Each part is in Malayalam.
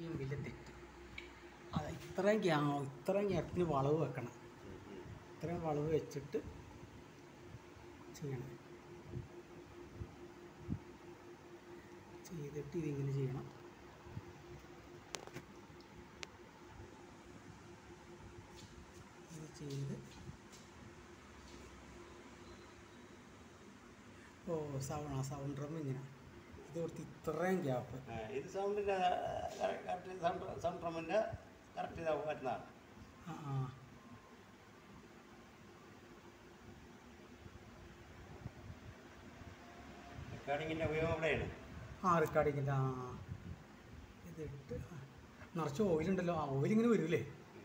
ഏറ്റവും വലിയ തെറ്റ് അത് ഇത്രയും ഗ്യാ ഇത്രയും ഗ്യാപ്പിന് വളവ് വെക്കണം ഇത്രയും വളവ് വെച്ചിട്ട് ചെയ്യണം ചെയ്തിട്ട് ഇതിങ്ങനെ ചെയ്യണം ഇത് ചെയ്ത് ഓ സൗണ്ട് ആ സൗണ്ട് ഡ്രം ഇങ്ങനെ ഇത് കൊടുത്ത് ഇത്രയും ഗ്യാപ്പ് ആ, ഇത് സൗണ്ടിൻ്റെ കറക്റ്റ് സൗണ്ട് സൗണ്ട് ഡ്രമ്മിൻ്റെ കറക്റ്റ് ഇതാ വരുന്നതാണ് ആ ആ റെക്കോർഡിങ്ങിൻ്റെ ഉപയോഗം ഇവിടെയാണ് ആ റെക്കോർഡിങ്ങിൻ്റെ ആ ഇതിട്ട് ആ. നിറച്ച് ഓയിലുണ്ടല്ലോ ആ ഓയിലിങ്ങനെ വരൂലേ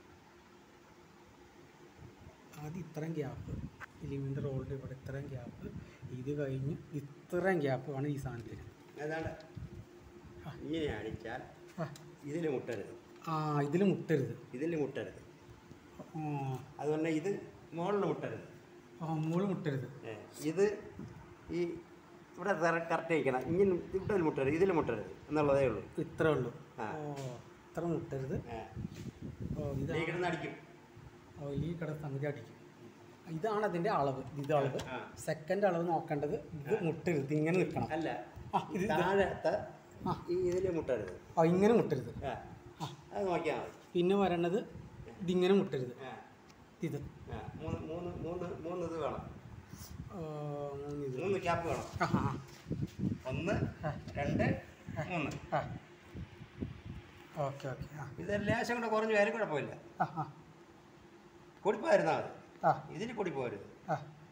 ആദ്യം ഇത്രയും ഗ്യാപ്പ് എലിമെൻ്റ് റോളിൻ്റെ ഇവിടെ ഇത്രയും ഗ്യാപ്പ് ഇത് കഴിഞ്ഞ് ഇത്രയും ഗ്യാപ്പ് വേണം ഈ സാധനത്തിന് ഏതാണ്ട് ആ. ഇങ്ങനെ അടിച്ചാൽ ആ ഇതിൽ മുട്ടരുത് ആ ഇതിൽ മുട്ടരുത് ഇതിൽ മുട്ടരുത് ആ അതുകൊണ്ട് ഇത് മുകളിൽ മുട്ടരുത് ആ മുകളിൽ മുട്ടരുത് ഏ, ഇത് ഈ ഇവിടെ കറക്റ്റ് അയക്കണം ഇങ്ങനെ ഇവിടെ മുട്ടരുത് ഇതിൽ മുട്ടരുത് എന്നുള്ളതേ ഉള്ളൂ ഇത്രേ ഉള്ളൂ ആ. ഓ ഇത്ര മുട്ടരുത് ഏ. ഓ ഇത് ഈ കിടന്ന് അടിക്കും ഓ ഈ കട സംഗതി അടിക്കും ഇതാണ് അതിൻ്റെ അളവ് ഇത് അളവ് ആ. സെക്കൻഡ് അളവ് നോക്കേണ്ടത് ഇത് മുട്ടരുത് ഇങ്ങനെ നിൽക്കണം അല്ല ആ, ഇത് ഇത്. താഴത്തെ ആ. ഈ ഇതിൽ മുട്ടരുത് ആ ഇങ്ങനെ മുട്ടരുത് ആ. ആ. അത് നോക്കിയാൽ മതി പിന്നെ വരണത് ഇതിങ്ങനെ മുട്ടരുത് ആ. ഇത് ആ. മൂന്ന് മൂന്ന് മൂന്ന് മൂന്ന് ഇത് വേണം ആ, മൂന്ന് ഇത് മൂന്ന് ക്യാപ്പ് വേണം ആ ആ ഒന്ന് ആ. രണ്ട് മൂന്ന് ആ ഓക്കെ ഓക്കെ ആ ഇത് ലേശം കൂടെ കുറഞ്ഞു വരും കുഴപ്പമില്ല ആ ആ കൂടിപ്പോയിരുന്നാൽ മതി ആ ഇതിൽ കൂടി പോരുത് ആ